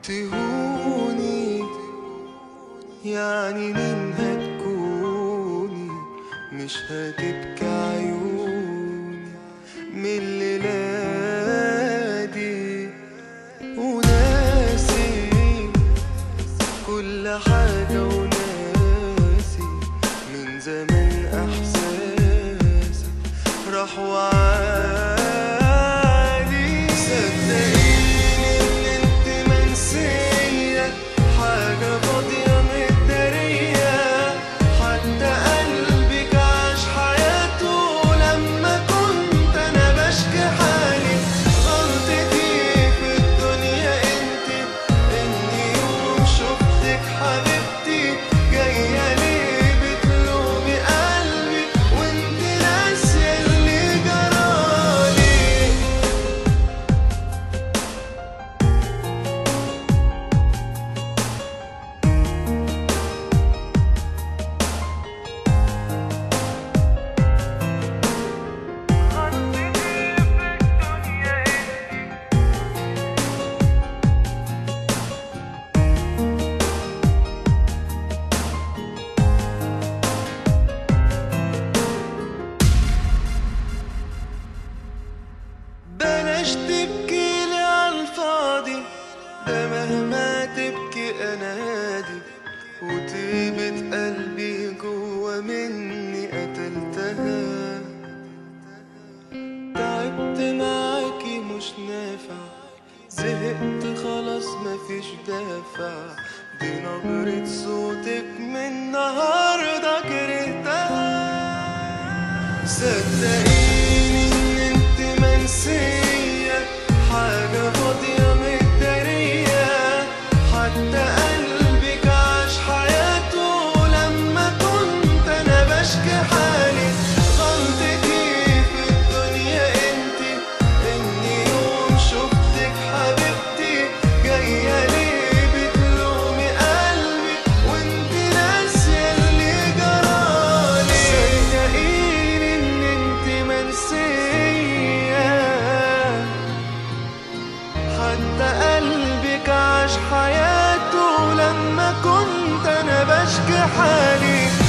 تهوني يعني مين هتكوني مش هتبكي عيوني من الليلة دي وناسي كل حاجة وناسي من زمان احساسي راح وعادي صدقيني ان انت منسية حاجة فاضية متدارية حتى قلبك عاش حياته لما كنت انا بشكي حالي غلطتي في الدنيا انت اني يوم شفتك حبيبتي جاية ليه بتلومي قلبي وانت ناسية اللي جرالي بلاش تبكي لي عالفاضي ده مهما تبكي انادي وطيبة قلبي جوا مني قتلتها تعبت معاكي مش نافع زهقت خلاص مفيش دافع دي نبرة صوتك من النهاردة كرهتها صدقيني ان انت منسية حاجة فاضية متدارية حتى قلبك عاش حياته لما كنت انا بشكي حالي غلطتي في الدنيا انت اني يوم شفتك حبيبتي جاية ليه بتلومي قلبي وانت ناسية اللي جرالي صدقيني ان انت منسية حتى قلبك عاش حياته لما كنت انا بشكي حالي